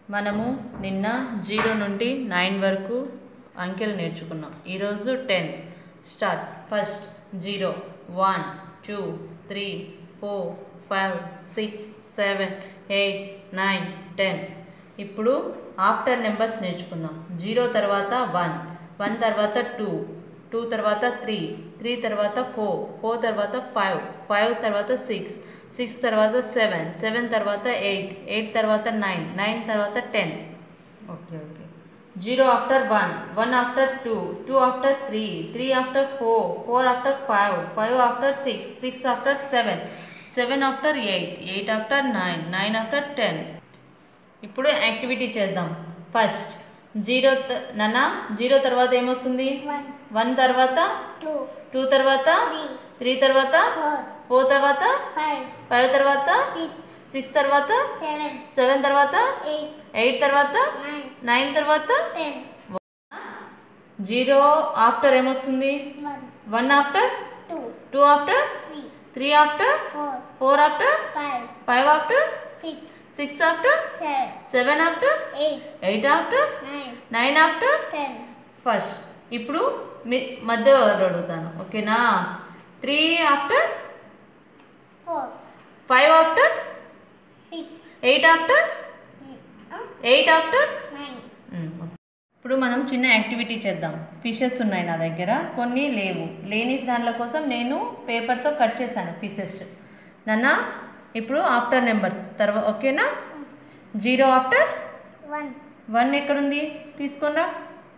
మనము నిన్న జీరో నుండి నైన్ వరకు అంకెలు నేర్చుకున్నాం ఈరోజు ten start first zero one two three four five six seven eight nine ten ఇప్పుడు ఆఫ్టర్ నెంబర్స్ నేర్చుకుందాం జీరో తర్వాత వన్ వన్ తర్వాత టూ టూ తర్వాత త్రీ త్రీ తర్వాత ఫోర్ ఫోర్ తర్వాత ఫైవ్ ఫైవ్ తర్వాత సిక్స్ సిక్స్ తర్వాత సెవెన్ సెవెన్ తర్వాత ఎయిట్ ఎయిట్ తర్వాత నైన్ నైన్ తర్వాత ten okay okay zero after one one after two two after three three after four four after five five after six six after seven seven after eight eight after nine nine after ten ఇప్పుడు activity చేద్దాం first zero నాన్న zero తర్వాత ఏమొస్తుంది one one తర్వాత two two తర్వాత three three తర్వాత four four తర్వాత five five తర్వాత సిక్స్ సిక్స్ తర్వాత సెవెన్ సెవెన్ తర్వాత ఎయిట్ ఎయిట్ తర్వాత నైన్ నైన్ తర్వాత టెన్ జీరో ఆఫ్టర్ ఏమొస్తుంది one one after two two after three three after four four after five five after six six after seven seven after eight eight after nine nine after ten first ఇప్పుడు మీ మధ్య అడుగుతాను ఓకేనా three after four five after six eight after eight after nine ఇప్పుడు మనం చిన్న activity చేద్దాం fishes ఉన్నాయి నా దగ్గర కొన్ని లేవు లేని దానిల కోసం నేను పేపర్తో కట్ చేశాను ఫిషెస్ నాన్న ఇప్పుడు ఆఫ్టర్ నెంబర్స్ తర్వాత ఓకేనా జీరో ఆఫ్టర్ వన్ వన్ ఎక్కడుంది తీసుకోండా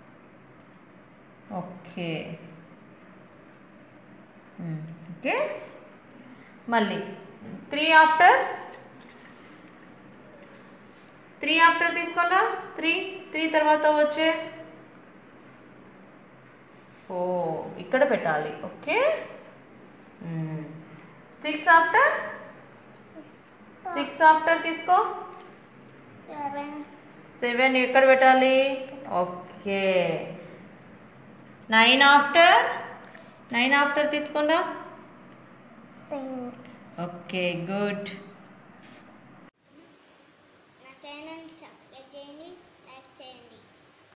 ఓకే మ్మ్. ఓకే మళ్ళీ త్రీ ఆఫ్టర్ త్రీ ఆఫ్టర్ తీసుకోండా త్రీ త్రీ తర్వాత వచ్చే ఓ ఇక్కడ పెట్టాలి okay six after six after తీసుకో సెవెన్ సెవెన్ ఎక్కడ పెట్టాలి okay nine after nine after తీసుకున్నా టెన్ ఓకే గుడ్